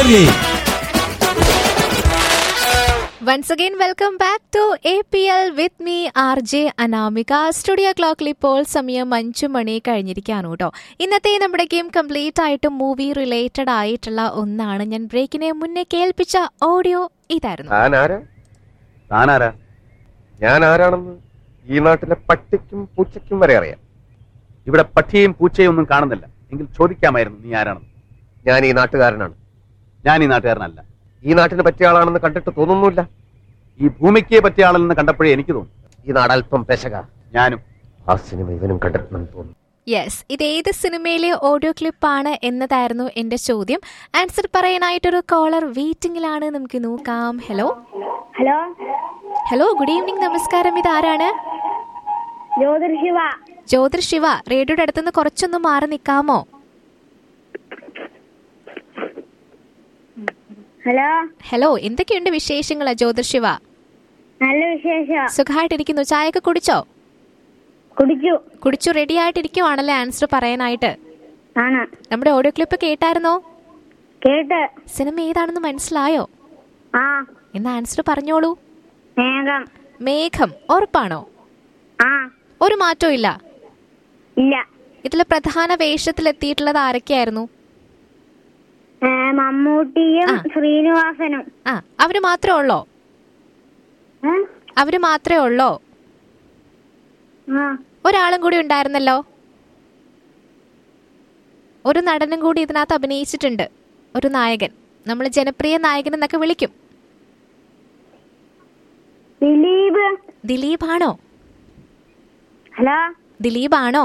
കൂട്ടുകാരില്ലേ once again welcome back to A P L with me R J Anamika studio ക്ലോക്കിൽ ഇപ്പോൾ സമയം അഞ്ചു മണി കഴിഞ്ഞിരിക്കാണ് കേട്ടോ ഇന്നത്തെ നമ്മുടെ ഗെയിം കംപ്ലീറ്റ് ആയിട്ട് മൂവി റിലേറ്റഡ് ആയിട്ടുള്ള ഒന്നാണ് ഞാൻ ബ്രേക്കിനെ മുന്നേ കേൾപ്പിച്ച ഓഡിയോ ഇതായിരുന്നു താൻ ആരാ താനാരാ ഞാൻ ആരാണെന്ന് ഈ നാട്ടിലെ പട്ടിക്കും പൂച്ചയ്ക്കും വരെ അറിയാം ഇവിടെ പട്ടിയെയും പൂച്ചയും ഒന്നും കാണുന്നില്ല എങ്കിൽ ചോദിക്കാമായിരുന്നു നീ ആരാണെന്ന് ഞാൻ ഈ നാട്ടുകാരനാണ് ഞാൻ ഈ നാട്ടുകാരനല്ല ഈ നാട്ടിന് പറ്റിയ ആളാണെന്ന് കണ്ടിട്ട് തോന്നുന്നില്ല ഈ ഭൂമിക്ക് പറ്റിയ ആളെന്ന് കണ്ടപ്പോഴേ എനിക്ക് തോന്നി ഈ നാട് അല്പം പെശക ഞാനും ആ സിനിമ ഇവനും കണ്ടിട്ടുണ്ടെന്ന് തോന്നുന്നു യെസ് ഇത് ഏത് സിനിമയിലെ ഓഡിയോ ക്ലിപ്പാണ് എന്നതായിരുന്നു എന്റെ ചോദ്യം ആൻസർ പറയാനായിട്ടൊരു കോളർ വെയിറ്റിംഗിലാണ് നമുക്ക് നോക്കാം hello hello hello good evening നമസ്കാരം ഇത് ആരാണ് ജ്യോതിർ ശിവ ജ്യോതിർ ശിവ റേഡിയോയുടെ അടുത്തുനിന്ന് കുറച്ചൊന്ന് മാറി നിൽക്കാമോ ഹലോ ഹലോ എന്തൊക്കെയുണ്ട് വിശേഷങ്ങൾ ജ്യോതിർ ശിവ നല്ല വിശേഷം സുഖമായിട്ടിരിക്കുന്നു ചായയൊക്കെ കുടിച്ചോ കുടിച്ചു കുടിച്ചു റെഡി ആയിട്ടിരിക്കുവാണല്ലേ ആൻസർ പറയാനായിട്ട് ആണ് നമ്മുടെ ഓഡിയോ ക്ലിപ്പ് കേട്ടായിരുന്നോ കേട്ട് സിനിമ ഏതാണെന്ന് മനസ്സിലായോ ആ എന്ന് ആൻസർ പറഞ്ഞോളൂ മേഘം മേഘം ഉറപ്പാണോ ആ ഒരു മാറ്റവും ഇല്ല ഇല്ല ഇതിൽ പ്രധാന വേഷത്തിലെത്തിയിട്ടുള്ളത് ആരൊക്കെയായിരുന്നു ഏ, മമ്മൂട്ടിയും ആ. ശ്രീനിവാസനും ആ അവര് മാത്രമേ ഉള്ളോ ഏ? അവര് മാത്രമേ ഉള്ളോ ആ ഒരാളും കൂടി ഉണ്ടായിരുന്നല്ലോ ഒരു നടനും കൂടി ഇതിനകത്ത് അഭിനയിച്ചിട്ടുണ്ട് ഒരു നായകൻ നമ്മൾ ജനപ്രിയ നായകൻ എന്നൊക്കെ വിളിക്കും ദിലീപ് ദിലീപ് ആണോ ഹലോ ദിലീപ് ആണോ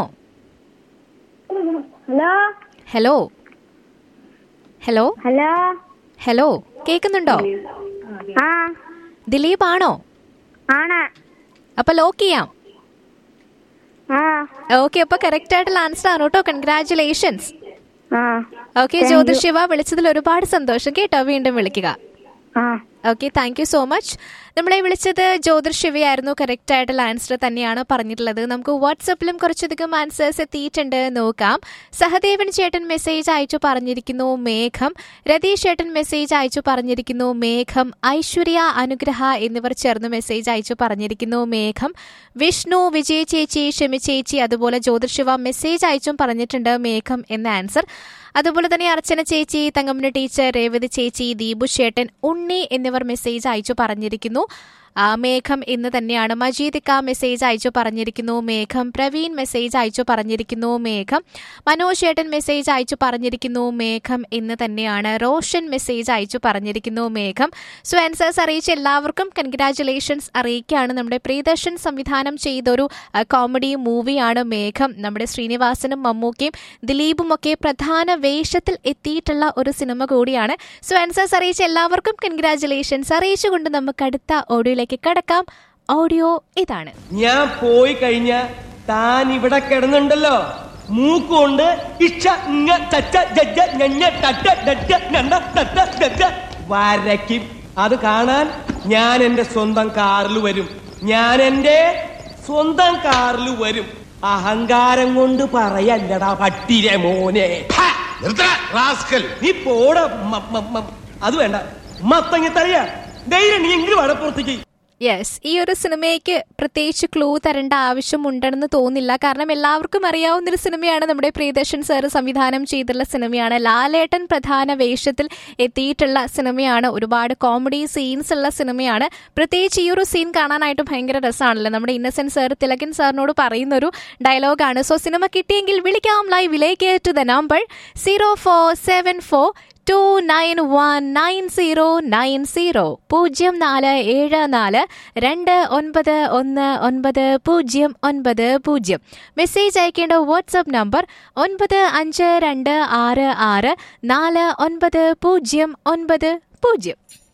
hello hello hello hello hello കേൾക്കുന്നുണ്ടോ ആ ദിലീപ് ആണോ ആണ് അപ്പൊ ലോക്ക് ചെയ്യാം ആ ഓക്കെ അപ്പൊ കറക്റ്റ് ആയിട്ടുള്ള ആൻസർ ആണ് കേട്ടോ കൺഗ്രാറ്റുലേഷൻസ് ആ ഓക്കെ ജ്യോതിഷ് ശിവ വിളിച്ചതിൽ ഒരുപാട് സന്തോഷം കേട്ടോ വീണ്ടും വിളിക്കുക ആ okay thank you so much നമ്മളെ വിളിച്ചത് ജ്യോതിർ ശിവയായിരുന്നു കറക്റ്റ് ആയിട്ടുള്ള ആൻസർ തന്നെയാണ് പറഞ്ഞിട്ടുള്ളത് നമുക്ക് വാട്സപ്പിലും കുറച്ചധികം ആൻസേഴ്സ് എത്തിയിട്ടുണ്ട് നോക്കാം സഹദേവൻ ചേട്ടൻ മെസ്സേജ് അയച്ചു പറഞ്ഞിരിക്കുന്നു മേഘം രതീഷ് ചേട്ടൻ മെസ്സേജ് അയച്ചു പറഞ്ഞിരിക്കുന്നു മേഘം ഐശ്വര്യ അനുഗ്രഹ എന്നിവർ ചേർന്ന് മെസ്സേജ് അയച്ചു പറഞ്ഞിരിക്കുന്നു മേഘം വിഷ്ണു വിജയ് ചേച്ചി ഷെമി ചേച്ചി അതുപോലെ ജ്യോതിർ ശിവ മെസ്സേജ് അയച്ചും പറഞ്ഞിട്ടുണ്ട് മേഘം എന്ന ആൻസർ അതുപോലെ തന്നെ അർച്ചന ചേച്ചി തങ്കമ്മന ടീച്ചർ രേവതി ചേച്ചി ദീപു ചേട്ടൻ ഉണ്ണി എന്നിവർ മെസ്സേജ് അയച്ചു പറഞ്ഞിരിക്കുന്നു ആ, മേഘം എന്ന് തന്നെയാണ് മജീദിക്ക മെസ്സേജ് അയച്ചു പറഞ്ഞിരിക്കുന്നു മേഘം പ്രവീൺ മെസ്സേജ് അയച്ചു പറഞ്ഞിരിക്കുന്നു മേഘം മനോജ് ചേട്ടൻ മെസ്സേജ് അയച്ചു പറഞ്ഞിരിക്കുന്നു മേഘം എന്ന് തന്നെയാണ് റോഷൻ മെസ്സേജ് അയച്ചു പറഞ്ഞിരിക്കുന്നു മേഘം സോ ആൻസേഴ്സ് അറിയിച്ച എല്ലാവർക്കും കൺഗ്രാറ്റുലേഷൻസ് അറിയിക്കുകയാണ് നമ്മുടെ പ്രിയദർശൻ സംവിധാനം ചെയ്തൊരു ആ, കോമഡി മൂവിയാണ് മേഘം നമ്മുടെ ശ്രീനിവാസനും മമ്മൂക്കയും ദിലീപും ഒക്കെ പ്രധാന വേഷത്തിൽ എത്തിയിട്ടുള്ള ഒരു സിനിമ കൂടിയാണ് സോ ആൻസേഴ്സ് അറിയിച്ച എല്ലാവർക്കും കൺഗ്രാറ്റുലേഷൻസ് അറിയിച്ചുകൊണ്ട് നമുക്ക് അടുത്ത ഓഡിയോയിലേക്ക് കടക്കാം ഓഡിയോ ഇതാണ് ഞാൻ പോയി കഴിഞ്ഞ താൻ ഇവിടെ കിടന്നുണ്ടല്ലോ മൂക്കുകൊണ്ട് ഇച്ച ഇങ്ങ ചച്ച ജജ്ജ ഞഞ്ഞ ടട്ട ഡഡ നണ്ട ടട്ട ഡഡ വരയ്ക്കും അത് കാണാൻ ഞാൻ എന്റെ സ്വന്തം കാറിൽ വരും ഞാൻ എന്റെ സ്വന്തം കാറിൽ വരും അഹങ്കാരം കൊണ്ട് പറയല്ലടാ പട്ടിരെ മോനെ നീ പോട അത് വേണ്ട മത്തങ്ങ തറിയ ധൈര്യം നീ എങ്കിലും വടപ്പുറത്തേക്ക് യെസ് ഈ ഒരു സിനിമയ്ക്ക് പ്രത്യേകിച്ച് ക്ലൂ തരേണ്ട ആവശ്യമുണ്ടെന്ന് തോന്നില്ല കാരണം എല്ലാവർക്കും അറിയാവുന്ന ഒരു സിനിമയാണ് നമ്മുടെ പ്രിയദർശൻ സാർ സംവിധാനം ചെയ്തിട്ടുള്ള സിനിമയാണ് ലാലേട്ടൻ പ്രധാന വേഷത്തിൽ എത്തിയിട്ടുള്ള സിനിമയാണ് ഒരുപാട് കോമഡി സീൻസ് ഉള്ള സിനിമയാണ് പ്രത്യേകിച്ച് ഈ ഒരു സീൻ കാണാനായിട്ട് ഭയങ്കര രസമാണല്ലോ നമ്മുടെ ഇന്നസെന്റ് സാർ തിലകൻ സാറിനോട് പറയുന്ന ഒരു ഡയലോഗാണ് സോ സിനിമ കിട്ടിയെങ്കിൽ വിളിക്കാം ലൈവിലേക്ക് to the number zero four seven four two nine one nine zero nine zero പൂജ്യം നാല് ഏഴ് നാല് രണ്ട് ഒൻപത് ഒന്ന് ഒൻപത് പൂജ്യം ഒൻപത് പൂജ്യം മെസ്സേജ് അയക്കേണ്ട വാട്സപ്പ് നമ്പർ ഒൻപത് അഞ്ച് രണ്ട് ആറ് ആറ് നാല് ഒൻപത് പൂജ്യം ഒൻപത് പൂജ്യം